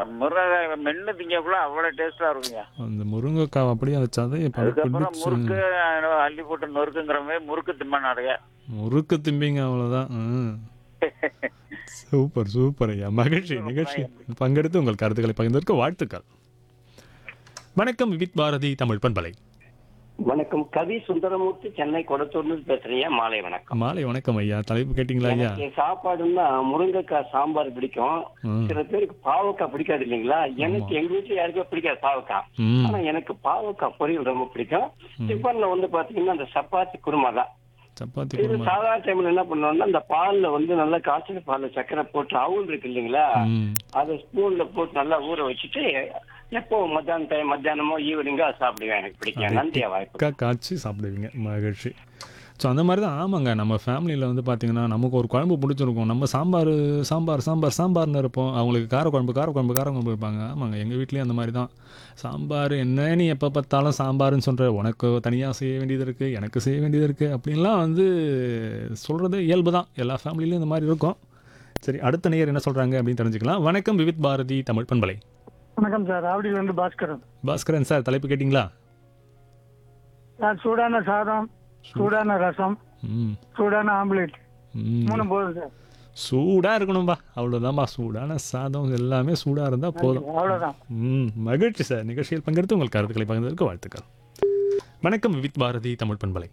முருங்கை மென்னு திங்கக்குள்ள அவ்வளோ டேஸ்டா இருக்குங்க அந்த முருங்கைக்காய் அப்படியே வச்சாதான் இப்போ அதுக்கப்புறம் பிடிச்சு முறுக்கு அஹ், அள்ளி போட்டு நொறுக்குங்கிற மாதிரி முறுக்கு திம்ப நிறைய முறுக்கு திம்பிங்க அவ்வளோதான் ம். சூப்பர் சூப்பர் ஐயா மகிழ்ச்சி நிகழ்ச்சி பங்கெடுத்து உங்கள் கருத்துக்களை பகிர்ந்ததற்கு வாழ்த்துக்கள் வணக்கம் வித் பாரதி தமிழ் பண்பலை வணக்கம் கவி சுந்தரமூர்த்தி சென்னை கொடத்தூர்ல பேசுறீங்க மாலை வணக்கம் மாலை வணக்கம் ஐயா தலைப்பு கேட்டிங்களா ஐயா எனக்கு சாப்பாடுன்னா முருங்கைக்காய் சாம்பார் பிடிக்கும் ம். சில பேருக்கு பாவக்காய் பிடிக்காது இல்லைங்களா எனக்கு எங்க வீட்டுல யாருக்கும் பிடிக்காது பாவக்காய் ம் ஆனா எனக்கு பாவக்காய் பொரியல் ரொம்ப பிடிக்கும் டிஃபன்ல வந்து பாத்தீங்கன்னா அந்த சப்பாத்தி குருமா தான் சப்பாத்தி இது குருமா சாதாரண டைம்ல என்ன பண்ணுவோம்னா அந்த பால்ல வந்து நல்லா காய்ச்சல் பால்ல சக்கரை போட்டு அவுள் இருக்கு இல்லைங்களா ம் அதை ஸ்பூன்ல போட்டு நல்லா ஊற வச்சுட்டு எப்போ மத்தியானம் டைம் மத்தியானமோ ஈவினிங்கோ சாப்பிடுவேன் எனக்கு பிடிக்கும் நன்றியா வாய்ப்பு அக்கா காய்ச்சி சாப்பிடுவீங்க மகிழ்ச்சி ஸோ அந்த மாதிரி தான் ஆமாங்க நம்ம ஃபேமிலியில் வந்து பார்த்தீங்கன்னா நமக்கு ஒரு குழம்பு பிடிச்சிருக்கும் நம்ம சாம்பார் சாம்பார் சாம்பார் சாம்பார்னு இருப்போம் அவங்களுக்கு காரக்குழம்பு காரக்குழம்பு காரக்குழம்பு இருப்பாங்க ஆமாங்க எங்கள் வீட்லேயும் அந்த மாதிரி தான் சாம்பார் என்ன நீ எப்போ பார்த்தாலும் சாம்பார்னு சொல்கிற உனக்கு தனியாக செய்ய வேண்டியது இருக்குது எனக்கு செய்ய வேண்டியது இருக்குது அப்படின்லாம் வந்து சொல்கிறது இயல்பு தான் எல்லா ஃபேமிலிலையும் இந்த மாதிரி இருக்கும் சரி அடுத்த நேயர் என்ன சொல்கிறாங்க அப்படின்னு தெரிஞ்சுக்கலாம் வணக்கம் விவித் பாரதி தமிழ் பண்பலை வணக்கம் சார் ஆவடியில இருந்து பாஸ்கரன் பாஸ்கரன் சார் தலைப்பு கேட்டிங்களா சார் சூடான சாதம் சூடான ரசம் ம் சூடான ஆம்லேட் ம் மூணு போதும் சார் சூடாக இருக்கணும்பா அவ்வளோதான்பா சூடான சாதம் எல்லாமே சூடாக இருந்தால் போதும் அவ்வளவுதான் ம் மகிழ்ச்சி சார் நிகழ்ச்சியில் பங்கெடுத்து உங்கள் கருத்துக்களை பகிர்ந்ததற்கு வாழ்த்துக்கள் வணக்கம் வித் பாரதி தமிழ் பண்பலை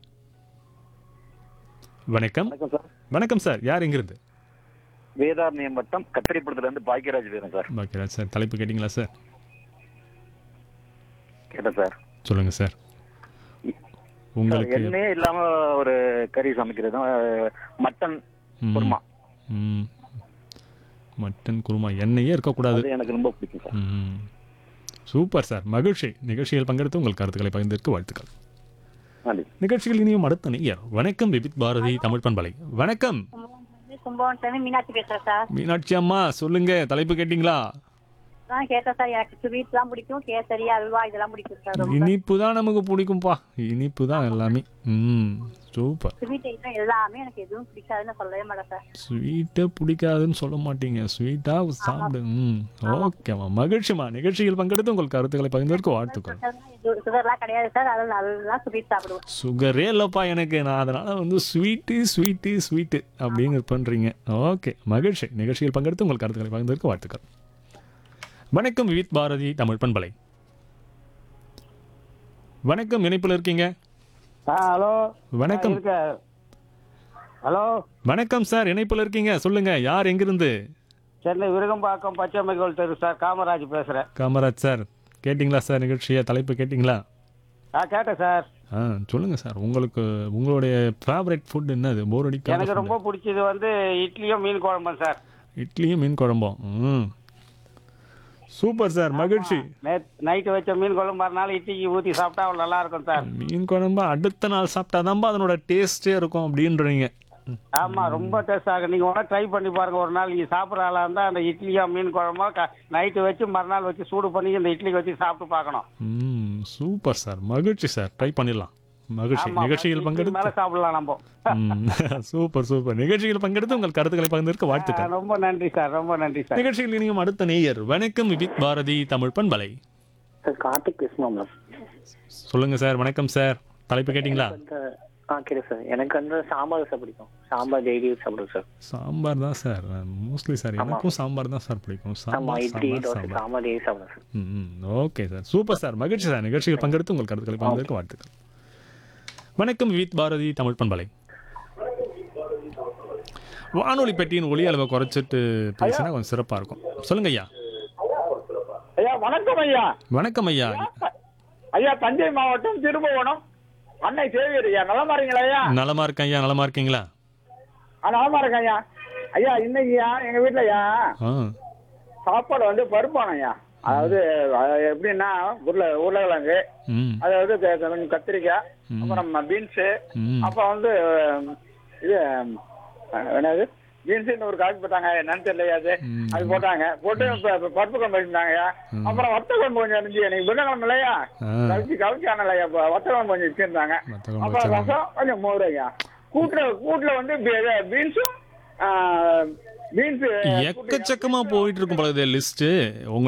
வணக்கம் வணக்கம் சார் வணக்கம் சார் யார் எங்கிருந்து வேதாரண்யம் வட்டம் கத்திரிப்படத்துல இருந்து பாக்கியராஜ் பேரும் சார் பாக்கியராஜ் சார் தலைப்பு கேட்டிங்களா சார் கேட்டேன் சார் சொல்லுங்கள் சார் உங்களுக்கு எண்ணெயே இல்லாம ஒரு கறி சமைக்கிறது தான் மட்டன் ம், குருமா ம் மட்டன் குருமா எண்ணெயே இருக்கக்கூடாது அது எனக்கு ரொம்ப பிடிக்கும் சார் ம் சூப்பர் சார் மகிழ்ச்சி நிகழ்ச்சியில் பங்கெடுத்து உங்கள் கருத்துக்களை பகிர்ந்ததற்கு வாழ்த்துக்கள் நன்றி நிகழ்ச்சியில் இனியும் அடுத்த நேயர் வணக்கம் விபித் பாரதி தமிழ் பண்பலை வணக்கம் கும்பகோணத்துலேருந்து மீனாட்சி பேசுறேன் சார் மீனாட்சி அம்மா சொல்லுங்க தலைப்பு கேட்டிங்களா நான் கேட்டேன் சார் எனக்கு ஸ்வீட்லாம் பிடிக்கும் கேசரி அல்வா இதெல்லாம் பிடிக்கும் சார் ரொம்ப இனிப்பு தான் நமக்கு பிடிக்கும்பா இனிப்பு தான் எல்லாமே ம் சூப்பர் ஸ்வீட் ஐட்டம் எல்லாமே எனக்கு எதுவும் பிடிக்காதுன்னு சொல்லவே மாட்டேன் சார் ஸ்வீட்டே பிடிக்காதுன்னு சொல்ல மாட்டீங்க ஸ்வீட்டாக சாப்பிடு ம் ஓகேம்மா மகிழ்ச்சிம்மா நிகழ்ச்சியில் பங்கெடுத்து உங்கள் கருத்துக்களை பகிர்ந்ததற்கு வாழ்த்துக்கள் சுகர்லாம் கிடையாது சார் அதெல்லாம் நல்லா ஸ்வீட் சாப்பிடுவோம் சுகரே இல்லைப்பா எனக்கு நான் அதனால் வந்து ஸ்வீட்டு ஸ்வீட்டு ஸ்வீட்டு அப்படின்னு பண்ணுறீங்க ஓகே மகிழ்ச்சி நிகழ்ச்சியில் பங்கெடுத்து உங்கள் கருத்துக்களை பகிர்ந்ததற்கு வாழ்த்துக்கள் வணக்கம் விவித் பாரதி தமிழ் பண்பலை வணக்கம் இணைப்பில் இருக்கீங்க ஹலோ வணக்கம் ஹலோ வணக்கம் சார் இணைப்பில் இருக்கீங்க சொல்லுங்க யார் எங்கிருந்து சென்னை விருகம்பாக்கம் பச்சைமை கோயில் தெரு சார் காமராஜ் பேசுறேன் காமராஜ் சார் கேட்டிங்களா சார் நிகழ்ச்சியை தலைப்பு கேட்டிங்களா ஆ கேட்டேன் சார் ஆ சொல்லுங்க சார் உங்களுக்கு உங்களுடைய ஃபேவரட் ஃபுட் என்னது போர் எனக்கு அடிக்காத ரொம்ப பிடிச்சது வந்து இட்லியும் மீன் குழம்பும் சார் இட்லியும் மீன் குழம்பும் ம் சூப்பர் சார் மகிழ்ச்சி நேற்று நைட்டு வச்ச மீன் குழம்பு மறுநாள் இட்லிக்கு ஊற்றி சாப்பிட்டா அவ்வளோ நல்லா இருக்கும் சார் மீன் குழம்பு அடுத்த நாள் சாப்பிட்டாதான்பா அதனோட டேஸ்டே இருக்கும் அப்படின்றீங்க ஆமா ரொம்ப டேஸ்ட் ஆகும் நீங்க ஒன்றா ட்ரை பண்ணி பாருங்க ஒரு நாள் நீங்க சாப்பிட்ற ஆளா இருந்தா அந்த இட்லியும் மீன் குழம்போ நைட்டு வச்சு மறுநாள் வச்சு சூடு பண்ணி இந்த இட்லிக்கு வச்சு சாப்பிட்டு பார்க்கணும் ம் சூப்பர் சார் மகிழ்ச்சி சார் ட்ரை பண்ணிடலாம் மகிழ்ச்சி ஆமா, நிகழ்ச்சியில் இட்லி மேல பங்கெடுத்து சாப்பிடலாம் நம்ம ம், சூப்பர் சூப்பர் நிகழ்ச்சியில் பங்கெடுத்து உங்கள் கருத்துக்களை பகிர்ந்ததற்கு ஆ, வாழ்த்துக்கள் ரொம்ப நன்றி சார் ரொம்ப நன்றி சார் நிகழ்ச்சியில் இனியும் அடுத்த நேயர் வணக்கம் விபித் பாரதி தமிழ் பண்பலை சார் கார்த்திக் பேசணும் மேம் சொல்லுங்க சார் வணக்கம் சார் தலைப்பு கேட்டிங்களா ஆ கேட்டு சார் எனக்கு வந்து சாம்பார் சார் பிடிக்கும் சாம்பார் டெய்லி சாப்பிடுவோம் சார் சாம்பார் தான் சார் மோஸ்ட்லி சார் எனக்கும் சாம்பார் தான் சார் பிடிக்கும் ஆமா சாம்பார் இட்லி சாம்பார் தோசை சாம்பார் சாம்பார் டெய்லி சாப்பிடுவேன் சார் ம் ஓகே சார் சூப்பர் சார் மகிழ்ச்சி சார் நிகழ்ச்சியில் பங்கெடுத்து உங்கள் கருத்துக்களை பகிர்ந்ததற்கு வாழ்த்துக்கள் வணக்கம் வித் பாரதி தமிழ் பண்பலை வானொலி பெட்டியின் ஒளி அளவை குறைச்சிட்டு பேசினா கொஞ்சம் சிறப்பாக இருக்கும் சொல்லுங்க ஐயா ஐயா வணக்கம் ஐயா வணக்கம் ஐயா ஐயா தஞ்சை மாவட்டம் திருபுவனம் அன்னை சேவியர் ஐயா நலமா இருக்கீங்களா ஐயா நலமா இருக்கேன் ஐயா நலமா இருக்கீங்களா ஆ, நலமா இருக்கேன் ஐயா ஐயா இன்னைக்குயா எங்க வீட்டுல ஐயா ஆ சாப்பாடு வந்து பருப்பான ஐயா அதாவது அது எப்படின்னா உருளை உருளைக்கிழங்கு ம் அதாவது க- க- கொஞ்சம் கத்திரிக்காய் ம். அப்புறம் பீன்ஸு ம் அப்புறம் வந்து இது அஹ், என்னது பீன்ஸுன்னு ஒரு காய்ச்சி போட்டாங்க என்னன்னு தெரியலையா அது ம். அது போட்டாங்க போட்டு இப்ப- இப்ப பருப்பு குழம்பு வச்சிருந்தாங்கய்யா அப்புறம் வத்த குழம்பு கொஞ்சம் இருந்துச்சு எனக்கு புதன்கிழமை இல்லையா ஆ கழிச்சு கழிச்சான இல்லையா இப்ப வத்த குழம்பு கொஞ்சம் வச்சிருந்தாங்க வத்த குழம்பு அப்புறம் வச்சாங்க. ரசம் கொஞ்சம் மோர் ஐயா கூட்டுல கூட்டுல வந்து பீன்ஸும் பீன்ஸ் எக்கச்சக்கமா போயிட்டு இருக்கும் பழகுது லிஸ்ட் உங்க